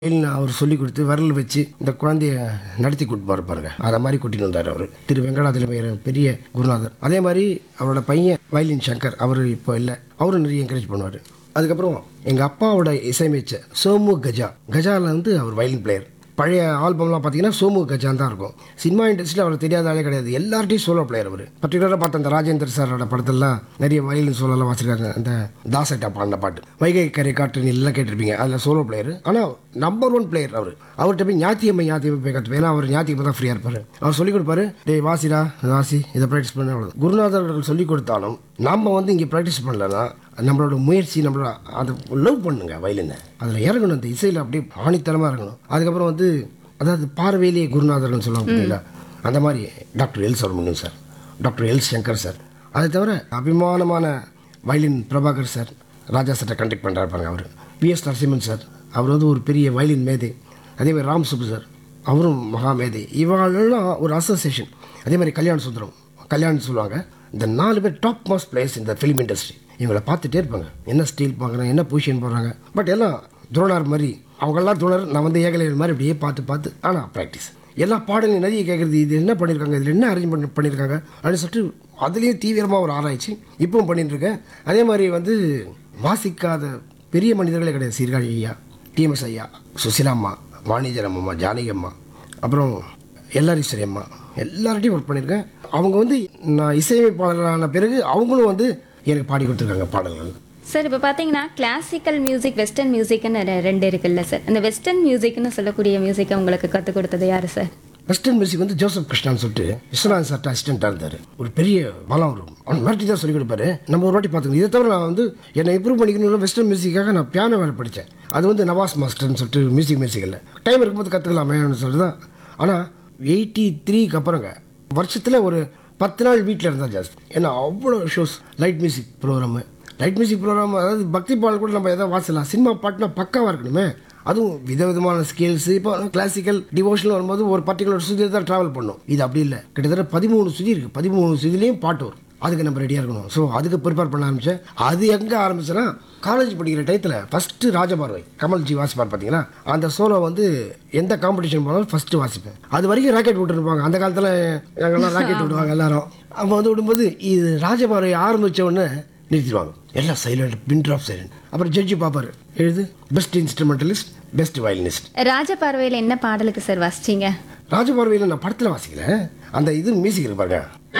இல்லைன்னு அவர் சொல்லி கொடுத்து விரல் வச்சு இந்த குழந்தைய நடத்தி கூட்டு பாருங்க அதை மாதிரி கூட்டிட்டு வந்தார் அவர் திரு வெங்கடாச்சலமையர் பெரிய குருநாதர் அதே மாதிரி அவரோட பையன் வயலின் சங்கர் அவர் இப்போ இல்லை அவரும் நிறைய என்கரேஜ் பண்ணுவார் அதுக்கப்புறம் எங்கள் அப்பாவோட இசையமைச்ச சோமு கஜா கஜாவில் வந்து அவர் வயலின் பிளேயர் பழைய ஆல்பம்லாம் பார்த்தீங்கன்னா சோமு கஜான் தான் இருக்கும் சினிமா இண்டஸ்ட்ரியில் அவர் தெரியாத ஆளே கிடையாது எல்லார்ட்டையும் சோலோ பிளேயர் அவர் பர்டிகுலராக பார்த்த அந்த ராஜேந்தர் சாரோட படத்தெல்லாம் நிறைய வயலின் சோலோலாம் வாசிருக்காங்க அந்த தாசட்டா பாடின பாட்டு வைகை கரை காட்டு எல்லாம் கேட்டிருப்பீங்க அதில் சோலோ பிளேயர் ஆனால் நம்பர் ஒன் பிளேயர் அவர் அவர்கிட்ட போய் ஞாத்தியம்மை ஞாத்தியம்மை போய் கற்றுப்பேன் ஏன்னா அவர் ஞாத்தியம்மை தான் ஃப்ரீயாக இருப்பார் அவர் சொல்லிக் கொடுப்பாரு டேய் வாசிடா வாசி இதை ப்ராக்டிஸ் பண்ண அவ்வளோ குருநாதர்கள் சொல்லிக் கொடுத்தாலும் நம்ம வந்து இங்கே ப்ராக்டிஸ் பண்ணலன்னா நம்மளோட முயற்சி நம்மளோட அதை லவ் பண்ணுங்க வயலினை அதில் இறங்கணும் அந்த இசையில் அப்படியே ஆணித்தனமாக இறங்கணும் அதுக்கப்புறம் வந்து அதாவது பார்வையிலேயே குருநாதர்னு சொல்லுவாங்க பார்த்தீங்களா அந்த மாதிரி doctor L Subramaniam sir doctor L Shankar sir அதை தவிர அபிமானமான வயலின் பிரபாகர் சார் ராஜா சார்ட்ட கண்டக்ட் பண்ணுறாரு பாருங்க அவர் பிஎஸ் நரசிம்மன் சார் அவர் வந்து ஒரு பெரிய வயலின் மேதை அதே மாதிரி ராம் சுப்பு சார் அவரும் மகா மேதை இவாளெல்லாம் ஒரு அசோசியேஷன் அதே மாதிரி கல்யாண சுந்தரம் கல்யாணம் சொல்லுவாங்க இந்த நாலு பேர் டாப் மோஸ்ட் பிளேயர்ஸ் இந்த ஃபிலிம் இண்டஸ்ட்ரி இவங்களை பார்த்துட்டே இருப்பாங்க என்ன ஸ்டீல் பார்க்குறாங்க என்ன பொசிஷன் போடுறாங்க பட் எல்லாம் துரோணார் மாதிரி அவங்கெல்லாம் துணர் நான் வந்து ஏகலைவர் மாதிரி அப்படியே பார்த்து பார்த்து ஆனால் ப்ராக்டிஸ் எல்லா பாடலையும் நிறைய கேட்குறது இது என்ன பண்ணியிருக்காங்க இதில் என்ன அரேஞ்ச் பண்ணி பண்ணியிருக்காங்க அப்படின்னு சொல்லிட்டு அதுலேயும் தீவிரமாக ஒரு ஆராய்ச்சி இப்பவும் பண்ணிட்டு இருக்கேன் அதே மாதிரி வந்து வாசிக்காத பெரிய மனிதர்களே கிடையாது சீர்காழி ஐயா டிஎம்எஸ் ஐயா சுசிலாம்மா வாணிஜரம் அம்மா ஜானகி அம்மா அப்புறம் எல்லாரீஸ்வரி அம்மா எல்லார்ட்டையும் ஒர்க் பண்ணியிருக்கேன் அவங்க வந்து நான் இசையமைப்பாளரான பிறகு அவங்களும் வந்து எனக்கு பாடி கொடுத்துருக்காங்க பாடல்கள் சார் இப்போ பார்த்தீங்கன்னா கிளாசிக்கல் மியூசிக் வெஸ்டர்ன் மியூசிக்னு ரெ- ரெண்டு இருக்குல்ல சார் இந்த வெஸ்டர்ன் மியூசிக்னு சொல்லக்கூடிய மியூசிக்கை உங்களுக்கு கற்றுக் கொடுத்தது யார் சார் வெஸ்டர்ன் மியூசிக் வந்து ஜோசப் கிருஷ்ணான்னு சொல்லிட்டு விஸ்வநாதன் சார்ட்ட அசிஸ்டண்ட்டாக இருந்தார் ஒரு பெரிய பலம் வரும் அவன் மிரட்டி தான் சொல்லிக் கொடுப்பாரு நம்ம ஒரு வாட்டி பார்த்துக்கணும் இதை தவிர நான் வந்து என்னை இம்ப்ரூவ் பண்ணிக்கணும் வெஸ்டர்ன் மியூசிக்காக நான் பியானோ வேலை படித்தேன் அது வந்து நவாஸ் மாஸ்டர்னு சொல்லிட்டு மியூசிக் மியூசிக்கில் டைம் இருக்கும்போது கற்றுக்கலாமேன்னு சொல்லிட்டு தான் ஆனால் எயிட்டி த்ரீக்கு அப்புறங்க வருஷத்தில் ஒரு பத்து நாள் வீட்டில் இருந்தால் ஜாஸ்தி ஏன்னா அவ்வளோ shows light music programme light music programme அதாவது பக்தி பாடல் கூட நம்ம எதாவது வாசலாம் சினிமா பாட்டுனா பக்காவாக இருக்கணுமே அதுவும் விதவிதமான ஸ்கேல்ஸ் இப்போ கிளாசிக்கல் டிவோஷனல் வரும்போது ஒரு பர்டிகுலர் சுதியை தான் ட்ராவல் பண்ணும் இது அப்படி இல்லை கிட்டத்தட்ட பதிமூணு சுதி இருக்குது பதிமூணு சுதிலையும் பாட்டு வரும் அதுக்கு நம்ம ரெடியாக இருக்கணும் ஸோ அதுக்கு ப்ரிப்பேர் பண்ண ஆரம்பித்தேன் அது எங்கே ஆரம்பிச்சேன்னா காலேஜ் படிக்கிற டயத்தில் ஃபஸ்ட்டு ராஜபார்வை கமல்ஜி வாசிப்பார் பார்த்தீங்களா அந்த சோலோ வந்து எந்த காம்படிஷன் போனாலும் ஃபஸ்ட்டு வாசிப்பேன் அது வரைக்கும் ராக்கெட் விட்டுருப்பாங்க அந்த காலத்தில் எங்கெல்லாம் ராக்கெட் விடுவாங்க எல்லாரும் அப்போ வந்து விடும்போது இது ராஜபார்வை ஆரம்பித்த உடனே நிறுத்திடுவாங்க எல்லாம் சைலண்ட் பின் ட்ராப் சைலண்ட் அப்புறம் ஜட்ஜி பார்ப்பாரு எழுது பெஸ்ட் இன்ஸ்ட்ருமெண்டலிஸ்ட் பெஸ்ட் வயலினிஸ்ட் ராஜபார்வையில் என்ன பாடலுக்கு சார் வாசிச்சீங்க ராஜபார்வையில் நான் படத்தில் வாசிக்கல அந்த இது மியூசிக் இருப்பாங்க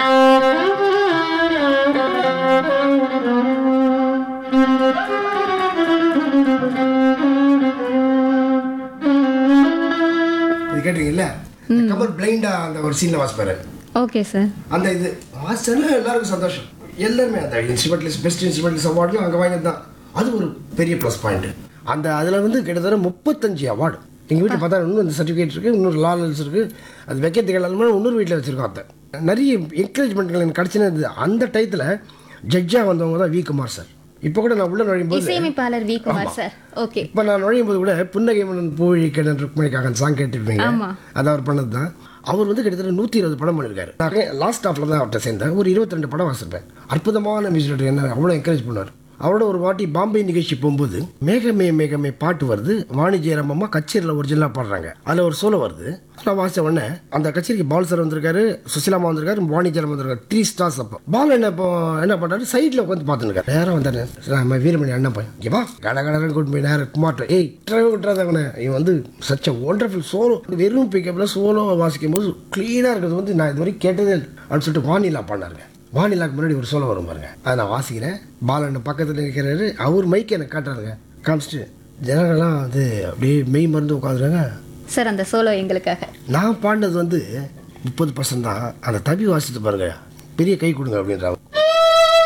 இது கேட்டீங்கல்ல கமல் பிளைண்டா அந்த ஒரு சீனில் வாசிப்பாரு ஓகே சார் அந்த இது வாசிச்சதுல எல்லாருக்கும் சந்தோஷம் எல்லாருமே அந்த இன்ஸ்ட்ருமெண்ட்லிஸ்ட் பெஸ்ட் இன்ஸ்ட்ருமெண்ட்லிஸ்ட் அவார்ட்லையும் அங்கே வாங்கினது தான் அது ஒரு பெரிய ப்ளஸ் பாயிண்ட் அந்த அதில் வந்து கிட்டத்தட்ட முப்பத்தஞ்சு அவார்டு எங்கள் வீட்டில் பார்த்தா இன்னும் இந்த சர்டிஃபிகேட் இருக்குது இன்னொரு லாலல்ஸ் இருக்குது அது வைக்கிறதுக்கு எல்லாமே இன்னொரு வீட்டில் வச்சுருக்கோம் அதை நிறைய என்கரேஜ்மெண்ட்கள் எனக்கு கிடச்சினது அந்த டயத்தில் ஜட்ஜாக வந்தவங்க தான் வி குமார் சார் இப்போ கூட நான் உள்ள நுழையும் போது இசையமைப்பாளர் வி குமார் சார் ஓகே இப்போ நான் நுழையும் போது கூட புன்னகை மன்னன் பூழி கிடன் ருக்மணிக்காக சாங் கேட்டிருப்பீங்க ஆமா. அது அவர் பண்ணது தான் அவர் வந்து கிட்டத்தட்ட நூற்றி இருபது படம் பண்ணியிருக்காரு நான் லாஸ்ட் ஆஃப்ல தான் அவர்கிட்ட சேர்ந்தேன் ஒரு இருபத்தி ரெண்டு படம் வாசிப்பேன் அற்புதமான மியூசிக் என்ன அவ்வளோ என்கரேஜ் பண்ணார் அவரோட ஒரு வாட்டி பாம்பே நிகழ்ச்சி போகும்போது மேகமே மேகமே பாட்டு வருது வாணிஜெயராம் அம்மா கச்சேரியில் ஒரிஜினலாக பாடுறாங்க அதில் ஒரு சோலோ வருது நான் வாசித்த உடனே அந்த கச்சேரிக்கு பால் சார் வந்திருக்காரு சுசிலாமா வந்திருக்காரு வாணிஜெயராம் வந்திருக்காரு த்ரீ ஸ்டார்ஸ் அப்போ பால் என்ன இப்போ என்ன பண்ணுறாரு சைடில் உட்காந்து பார்த்துருக்காரு நேரம் வந்தாரு நம்ம வீரமணி அண்ணன் பையன் இங்கே வா கட கடன்னு கூட்டு போய் நேரம் குமார்ட்ட ஏய் டிரைவர் விட்டுறாதவனே இவன் வந்து சச்ச ஒண்டர்ஃபுல் சோலோ வெறும் பிக்கப்பில் சோலோ வாசிக்கும் போது க்ளீனாக இருக்கிறது வந்து நான் இது வரைக்கும் கேட்டதே இல்லை அப்படின்னு சொல்லிட்டு வானிலா பண்ணாருங்க வானிலாக்கு முன்னாடி ஒரு சோலோ வரும் பாருங்க அதை நான் வாசிக்கிறேன் பாலன் பக்கத்தில் நிற்கிறாரு அவர் மைக் எனக்கு காட்டுறாருங்க காமிச்சிட்டு ஜனங்கள்லாம் வந்து அப்படியே மெய் மருந்து உட்காந்துறாங்க சார் அந்த சோலோ எங்களுக்காக நான் பாடினது வந்து முப்பது பர்சன்ட் தான் அந்த தபி வாசித்து பாருங்க பெரிய கை கொடுங்க அப்படின்றாங்க